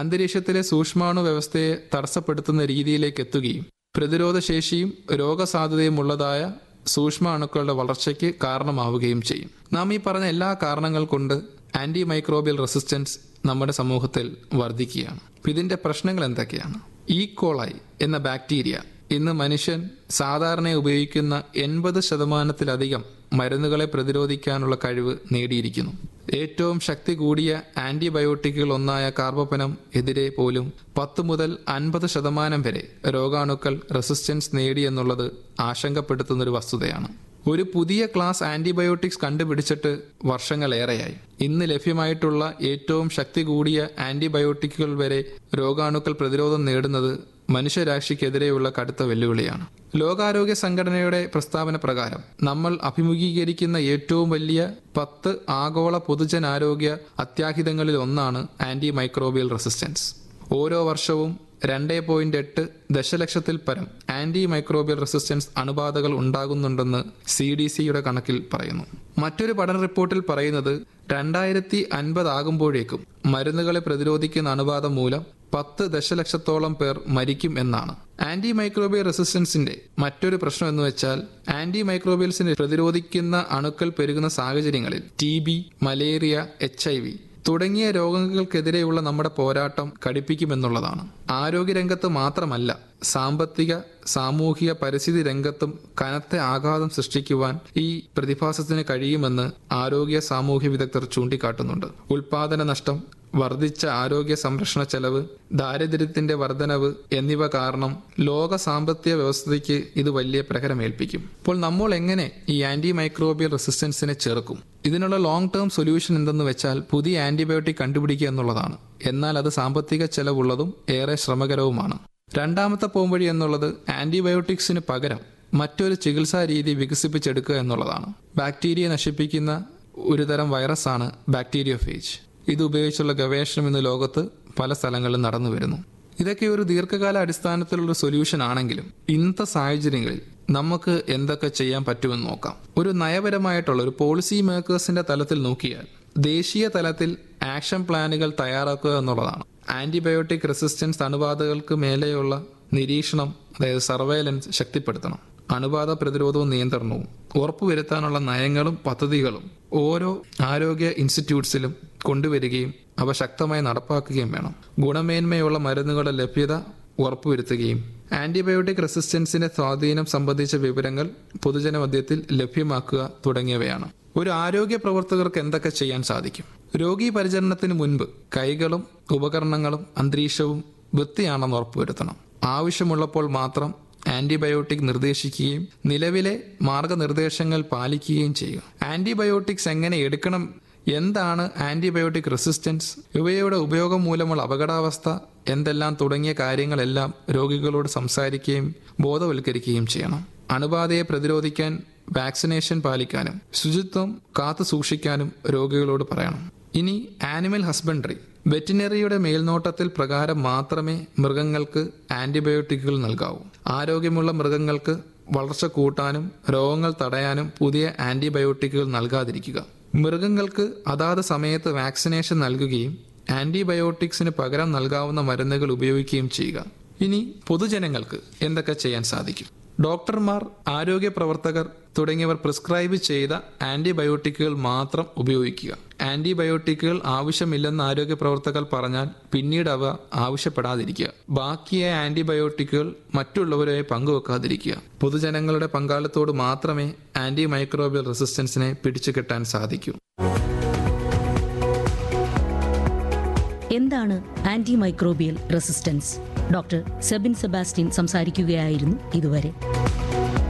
അന്തരീക്ഷത്തിലെ സൂക്ഷ്മാണു വ്യവസ്ഥയെ തടസ്സപ്പെടുത്തുന്ന രീതിയിലേക്ക് എത്തുകയും പ്രതിരോധശേഷിയും രോഗസാധ്യതയും ഉള്ളതായ സൂക്ഷ്മ അണുക്കളുടെ വളർച്ചയ്ക്ക് കാരണമാവുകയും ചെയ്യും നാം ഈ പറഞ്ഞ എല്ലാ കാരണങ്ങൾ കൊണ്ട് ആന്റി മൈക്രോബിയൽ റെസിസ്റ്റൻസ് നമ്മുടെ സമൂഹത്തിൽ വർദ്ധിക്കുകയാണ് അപ്പൊ ഇതിന്റെ പ്രശ്നങ്ങൾ എന്തൊക്കെയാണ് ഈ കോളായി എന്ന ബാക്ടീരിയ ഇന്ന് മനുഷ്യൻ സാധാരണ ഉപയോഗിക്കുന്ന എൺപത് ശതമാനത്തിലധികം മരുന്നുകളെ പ്രതിരോധിക്കാനുള്ള കഴിവ് നേടിയിരിക്കുന്നു ഏറ്റവും ശക്തി കൂടിയ ആന്റിബയോട്ടിക്കുകൾ ഒന്നായ കാർബപ്പനം എതിരെ പോലും പത്ത് മുതൽ അൻപത് ശതമാനം വരെ രോഗാണുക്കൾ റെസിസ്റ്റൻസ് നേടിയെന്നുള്ളത് ആശങ്കപ്പെടുത്തുന്ന ഒരു വസ്തുതയാണ് ഒരു പുതിയ ക്ലാസ് ആന്റിബയോട്ടിക്സ് കണ്ടുപിടിച്ചിട്ട് വർഷങ്ങളേറെയായി ഇന്ന് ലഭ്യമായിട്ടുള്ള ഏറ്റവും ശക്തി കൂടിയ ആന്റിബയോട്ടിക്കുകൾ വരെ രോഗാണുക്കൾ പ്രതിരോധം നേടുന്നത് മനുഷ്യരാശിക്കെതിരെയുള്ള കടുത്ത വെല്ലുവിളിയാണ് ലോകാരോഗ്യ സംഘടനയുടെ പ്രസ്താവന പ്രകാരം നമ്മൾ അഭിമുഖീകരിക്കുന്ന ഏറ്റവും വലിയ പത്ത് ആഗോള പൊതുജനാരോഗ്യ അത്യാഹിതങ്ങളിൽ ഒന്നാണ് ആന്റി മൈക്രോബിയൽ റെസിസ്റ്റൻസ് ഓരോ വർഷവും രണ്ട് പോയിന്റ് എട്ട് ദശലക്ഷത്തിൽ പരം ആന്റി മൈക്രോബിയൽ റെസിസ്റ്റൻസ് അണുബാധകൾ ഉണ്ടാകുന്നുണ്ടെന്ന് സി ഡി സിയുടെ കണക്കിൽ പറയുന്നു മറ്റൊരു പഠന റിപ്പോർട്ടിൽ പറയുന്നത് രണ്ടായിരത്തി അൻപത് ആകുമ്പോഴേക്കും മരുന്നുകളെ പ്രതിരോധിക്കുന്ന അണുബാധ മൂലം പത്ത് ദശലക്ഷത്തോളം പേർ മരിക്കും എന്നാണ് ആന്റി മൈക്രോബിയൽ റെസിസ്റ്റൻസിന്റെ മറ്റൊരു പ്രശ്നം എന്ന് വെച്ചാൽ ആന്റി മൈക്രോബിയൽസിനെ പ്രതിരോധിക്കുന്ന അണുക്കൾ പെരുകുന്ന സാഹചര്യങ്ങളിൽ T B malaria H I V തുടങ്ങിയ രോഗങ്ങൾക്കെതിരെയുള്ള നമ്മുടെ പോരാട്ടം കടുപ്പിക്കുമെന്നുള്ളതാണ് ആരോഗ്യരംഗത്ത് മാത്രമല്ല സാമ്പത്തിക സാമൂഹിക പരിസ്ഥിതി രംഗത്തും കനത്ത ആഘാതം സൃഷ്ടിക്കുവാൻ ഈ പ്രതിഭാസത്തിന് കഴിയുമെന്ന് ആരോഗ്യ സാമൂഹ്യ വിദഗ്ധർ ചൂണ്ടിക്കാട്ടുന്നുണ്ട് ഉൽപാദന നഷ്ടം വർദ്ധിച്ച ആരോഗ്യ സംരക്ഷണ ചെലവ് ദാരിദ്ര്യത്തിന്റെ വർധനവ് എന്നിവ കാരണം ലോക സാമ്പത്തിക വ്യവസ്ഥയ്ക്ക് ഇത് വലിയ പ്രഹരമേൽപ്പിക്കും അപ്പോൾ നമ്മൾ എങ്ങനെ ഈ ആന്റി മൈക്രോബിയൽ റെസിസ്റ്റൻസിനെ ചെറുക്കും ഇതിനുള്ള ലോങ് ടേം സൊല്യൂഷൻ എന്തെന്ന് വെച്ചാൽ പുതിയ ആന്റിബയോട്ടിക് കണ്ടുപിടിക്കുക എന്നുള്ളതാണ് എന്നാൽ അത് സാമ്പത്തിക ചെലവുള്ളതും ഏറെ ശ്രമകരവുമാണ് രണ്ടാമത്തെ പോംവഴി എന്നുള്ളത് ആന്റിബയോട്ടിക്സിന് പകരം മറ്റൊരു ചികിത്സാ രീതി വികസിപ്പിച്ചെടുക്കുക എന്നുള്ളതാണ് ബാക്ടീരിയ നശിപ്പിക്കുന്ന ഒരുതരം വൈറസാണ് ബാക്ടീരിയോഫേജ് ഇത് ഉപയോഗിച്ചുള്ള ഗവേഷണം ഇന്ന് ലോകത്ത് പല സ്ഥലങ്ങളിലും നടന്നു വരുന്നു ഇതൊക്കെ ഒരു ദീർഘകാല അടിസ്ഥാനത്തിലുള്ള സൊല്യൂഷൻ ആണെങ്കിലും ഇന്നത്തെ സാഹചര്യങ്ങളിൽ നമുക്ക് എന്തൊക്കെ ചെയ്യാൻ പറ്റുമെന്ന് നോക്കാം ഒരു നയപരമായിട്ടുള്ള ഒരു പോളിസി മേക്കേഴ്സിന്റെ തലത്തിൽ നോക്കിയാൽ ദേശീയ തലത്തിൽ ആക്ഷൻ പ്ലാനുകൾ തയ്യാറാക്കുക എന്നുള്ളതാണ് ആന്റിബയോട്ടിക് റെസിസ്റ്റൻസ് അണുബാധകൾക്ക് മേലെയുള്ള നിരീക്ഷണം അതായത് സർവൈലൻസ് ശക്തിപ്പെടുത്തണം അണുബാധ പ്രതിരോധവും നിയന്ത്രണവും ഉറപ്പുവരുത്താനുള്ള നയങ്ങളും പദ്ധതികളും ഓരോ ആരോഗ്യ ഇൻസ്റ്റിറ്റ്യൂട്ട്സിലും കൊണ്ടുവരികയും അവ ശക്തമായി നടപ്പാക്കുകയും വേണം ഗുണമേന്മയുള്ള മരുന്നുകളുടെ ലഭ്യത ഉറപ്പുവരുത്തുകയും ആന്റിബയോട്ടിക് റെസിസ്റ്റൻസിന്റെ സ്വാധീനം സംബന്ധിച്ച വിവരങ്ങൾ പൊതുജനമധ്യത്തിൽ ലഭ്യമാക്കുക തുടങ്ങിയവയാണ് ഒരു ആരോഗ്യ പ്രവർത്തകർക്ക് എന്തൊക്കെ ചെയ്യാൻ സാധിക്കും രോഗി പരിചരണത്തിന് മുൻപ് കൈകളും ഉപകരണങ്ങളും അന്തരീക്ഷവും വൃത്തിയാണെന്ന് ഉറപ്പുവരുത്തണം ആവശ്യമുള്ളപ്പോൾ മാത്രം ആന്റിബയോട്ടിക് നിർദ്ദേശിക്കുകയും നിലവിലെ മാർഗനിർദ്ദേശങ്ങൾ പാലിക്കുകയും ചെയ്യുക ആന്റിബയോട്ടിക്സ് എങ്ങനെ എടുക്കണം എന്താണ് ആന്റിബയോട്ടിക് റെസിസ്റ്റൻസ് ഇവയുടെ ഉപയോഗം മൂലമുള്ള അപകടാവസ്ഥ എന്തെല്ലാം തുടങ്ങിയ കാര്യങ്ങളെല്ലാം രോഗികളോട് സംസാരിക്കുകയും ബോധവൽക്കരിക്കുകയും ചെയ്യണം അണുബാധയെ പ്രതിരോധിക്കാൻ വാക്സിനേഷൻ പാലിക്കാനും ശുചിത്വം കാത്തു സൂക്ഷിക്കാനും രോഗികളോട് പറയണം ഇനി ആനിമൽ ഹസ്ബൻഡറി വെറ്റിനറിയുടെ മേൽനോട്ടത്തിൽ പ്രകാരം മാത്രമേ മൃഗങ്ങൾക്ക് ആന്റിബയോട്ടിക്കുകൾ നൽകാവൂ ആരോഗ്യമുള്ള മൃഗങ്ങൾക്ക് വളർച്ച കൂട്ടാനും രോഗങ്ങൾ തടയാനും പുതിയ ആന്റിബയോട്ടിക്കുകൾ നൽകാതിരിക്കുക മൃഗങ്ങൾക്ക് അതാത് സമയത്ത് വാക്സിനേഷൻ നൽകുകയും ആന്റിബയോട്ടിക്സിന് പകരം നൽകാവുന്ന മരുന്നുകൾ ഉപയോഗിക്കുകയും ചെയ്യുക ഇനി പൊതുജനങ്ങൾക്ക് എന്തൊക്കെ ചെയ്യാൻ സാധിക്കും ഡോക്ടർമാർ ആരോഗ്യ പ്രവർത്തകർ തുടങ്ങിയവർ പ്രിസ്ക്രൈബ് ചെയ്ത ആന്റിബയോട്ടിക്കുകൾ മാത്രം ഉപയോഗിക്കുക ആന്റിബയോട്ടിക്കുകൾ ആവശ്യമില്ലെന്ന് ആരോഗ്യ പ്രവർത്തകർ പറഞ്ഞാൽ പിന്നീട് അവ ആവശ്യപ്പെടാതിരിക്കുക ബാക്കിയായ ആന്റിബയോട്ടിക്കുകൾ മറ്റുള്ളവരുമായി പങ്കുവെക്കാതിരിക്കുക പൊതുജനങ്ങളുടെ പങ്കാളിത്തോട് മാത്രമേ ആന്റി മൈക്രോബിയൽ റെസിസ്റ്റൻസിനെ പിടിച്ചു കെട്ടാൻ സാധിക്കൂ എന്താണ് antimicrobial resistance doctor Sebin Sebastian സംസാരിക്കുകയായിരുന്നു ഇതുവരെ